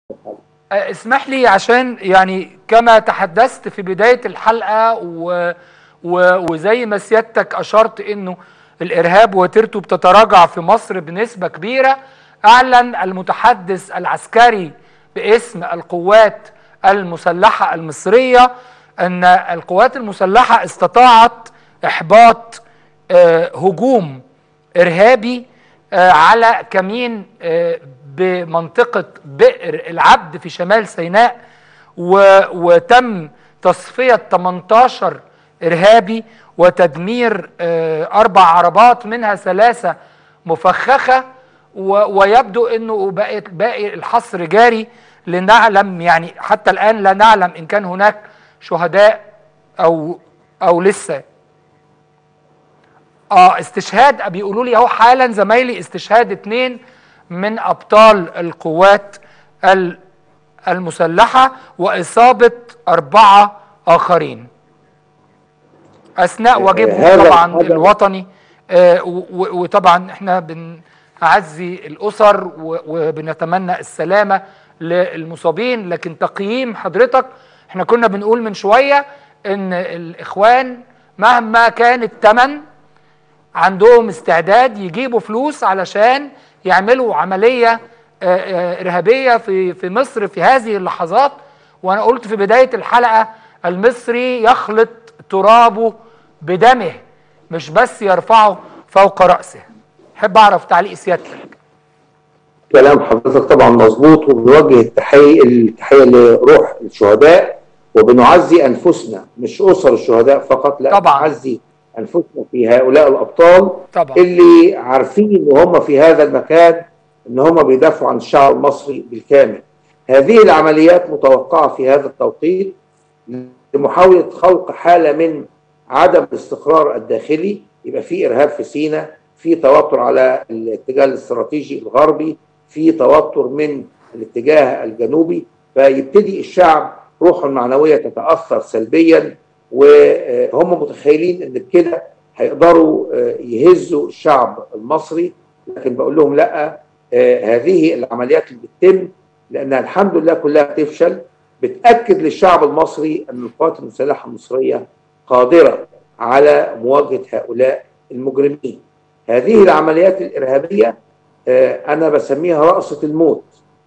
اسمح لي عشان يعني كما تحدثت في بداية الحلقة و و وزي ما سيادتك أشرت إنه الإرهاب وتيرته بتتراجع في مصر بنسبة كبيرة أعلن المتحدث العسكري باسم القوات المسلحة المصرية أن القوات المسلحة استطاعت إحباط آه، هجوم إرهابي آه، على كمين آه، بمنطقة بئر العبد في شمال سيناء و- وتم تصفية 18 إرهابي وتدمير آه، أربع عربات منها ثلاثة مفخخة و- ويبدو أنه باقي باقي الحصر جاري لنعلم يعني حتى الآن لا نعلم إن كان هناك شهداء أو أو لسه اه استشهاد بيقولوا لي اهو حالا زمايلي استشهاد اتنين من ابطال القوات ال- المسلحه واصابه اربعه اخرين اثناء واجبهم هذا- طبعا هذا- الوطني آه، و- و- وطبعا احنا بنعزي الاسر و- وبنتمنى السلامه للمصابين لكن تقييم حضرتك احنا كنا بنقول من شويه ان الاخوان مهما كان الثمن عندهم استعداد يجيبوا فلوس علشان يعملوا عملية آه، آه، إرهابية في في مصر في هذه اللحظات وأنا قلت في بداية الحلقة المصري يخلط ترابه بدمه مش بس يرفعه فوق رأسه أحب أعرف تعليق سيادتك كلام حضرتك طبعا مظبوط وبنوجه التحيه التحيه لروح الشهداء وبنعزي انفسنا مش اسر الشهداء فقط لا طبعاً. بنعزي انفسنا في هؤلاء الابطال طبعا اللي عارفين ان هم في هذا المكان ان هم بيدافعوا عن الشعب المصري بالكامل. هذه العمليات متوقعه في هذا التوقيت لمحاوله خلق حاله من عدم الاستقرار الداخلي يبقى في ارهاب في سيناء، في توتر على الاتجاه الاستراتيجي الغربي، في توتر من الاتجاه الجنوبي فيبتدي الشعب روحه المعنويه تتاثر سلبيا وهم متخيلين ان بكده هيقدروا آه، يهزوا الشعب المصري لكن بقول لهم لا آه، هذه العمليات اللي بتتم لانها الحمد لله كلها بتفشل بتاكد للشعب المصري ان القوات المسلحه المصريه قادره على مواجهه هؤلاء المجرمين. هذه العمليات الارهابيه آه، انا بسميها رقصه الموت.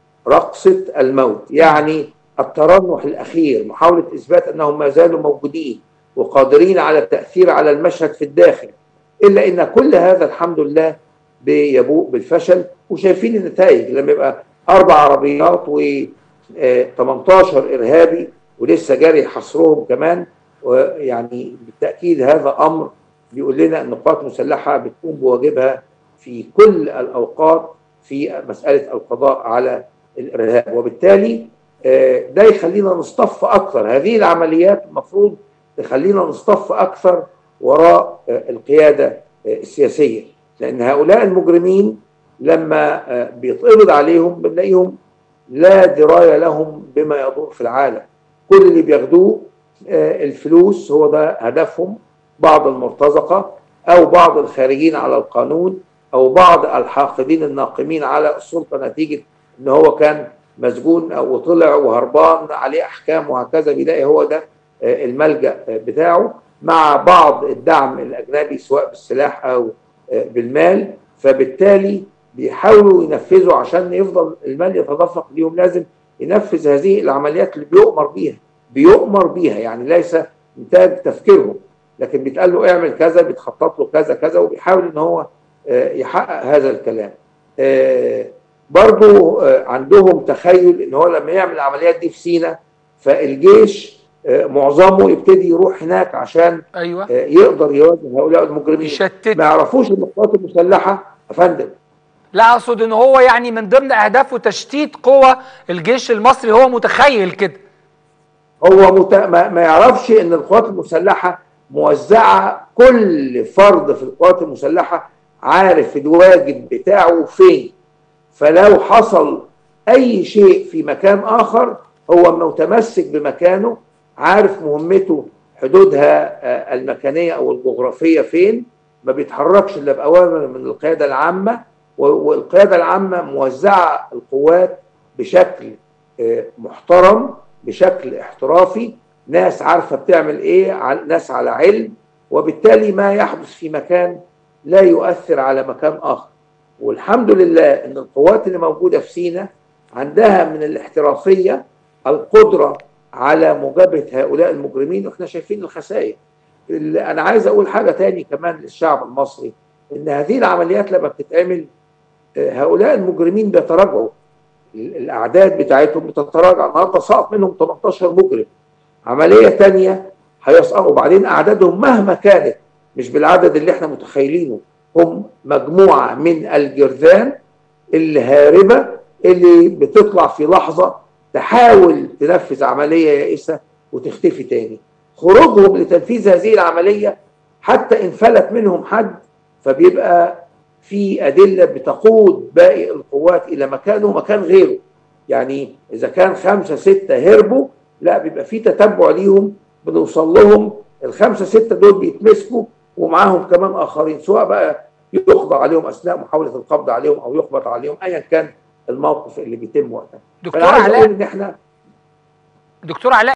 رقصه الموت يعني الترنح الاخير محاوله اثبات انهم ما زالوا موجودين وقادرين على التاثير على المشهد في الداخل الا ان كل هذا الحمد لله بيبوء بالفشل وشايفين النتائج لما يبقى اربع عربيات و آه، 18 ارهابي ولسه جاري حصرهم كمان ويعني بالتاكيد هذا امر بيقول لنا ان القوات المسلحه بتقوم بواجبها في كل الاوقات في مساله القضاء على الارهاب وبالتالي آه، ده يخلينا نصطف اكثر هذه العمليات المفروض تخلينا نصطف اكثر وراء آه، القياده آه، السياسيه لان هؤلاء المجرمين لما آه، بيتقبض عليهم بنلاقيهم لا درايه لهم بما يدور في العالم كل اللي بياخدوه آه، الفلوس هو ده هدفهم بعض المرتزقه او بعض الخارجين على القانون او بعض الحاقدين الناقمين على السلطه نتيجه ان هو كان مسجون او طلع وهربان عليه احكام وهكذا بيلاقي هو ده آه، الملجا آه، بتاعه مع بعض الدعم الاجنبي سواء بالسلاح او آه، بالمال فبالتالي بيحاولوا ينفذوا عشان يفضل المال يتدفق ليهم لازم ينفذ هذه العمليات اللي بيؤمر بيها بيؤمر بيها يعني ليس انتاج تفكيرهم لكن بيتقال له اعمل كذا بيتخطط له كذا كذا وبيحاول ان هو آه، يحقق هذا الكلام آه، برضو آه، عندهم تخيل ان هو لما يعمل العمليات دي في سينا فالجيش آه، معظمه يبتدي يروح هناك عشان أيوة آه، يقدر يواجه هؤلاء المجرمين يشتت ما يعرفوش ان القوات المسلحه يا فندم لا أقصد إن هو يعني من ضمن أهدافه تشتيت قوى الجيش المصري هو متخيل كده هو مت... ما... ما يعرفش ان القوات المسلحه موزعه كل فرد في القوات المسلحه عارف الواجب بتاعه فين فلو حصل اي شيء في مكان اخر هو متمسك بمكانه عارف مهمته حدودها آه، المكانيه او الجغرافيه فين ما بيتحركش الا باوامر من القياده العامه و- والقياده العامه موزعه القوات بشكل محترم بشكل احترافي ناس عارفه بتعمل ايه ناس على علم وبالتالي ما يحدث في مكان لا يؤثر على مكان اخر والحمد لله ان القوات اللي موجوده في سينا عندها من الاحترافيه القدره على مجابهه هؤلاء المجرمين واحنا شايفين الخسائر انا عايز اقول حاجه تاني كمان للشعب المصري ان هذه العمليات لما بتتعمل هؤلاء المجرمين بيتراجعوا الاعداد بتاعتهم بتتراجع النهارده سقط منهم 18 مجرم عمليه تانية هيسقطوا وبعدين اعدادهم مهما كانت مش بالعدد اللي احنا متخيلينه هم مجموعه من الجرذان الهاربه اللي بتطلع في لحظه تحاول تنفذ عمليه يائسه وتختفي تاني خروجهم لتنفيذ هذه العمليه حتى ان فلت منهم حد فبيبقى في ادله بتقود باقي القوات الى مكانه مكان غيره يعني اذا كان خمسه سته هربوا لا بيبقى في تتبع ليهم بنوصل لهم الخمسه سته دول بيتمسكوا ومعاهم كمان اخرين سواء بقى يقضى عليهم اثناء محاوله القبض عليهم او يقبض عليهم ايا كان الموقف اللي بيتم وقتها دكتور علاء ان احنا دكتور علاء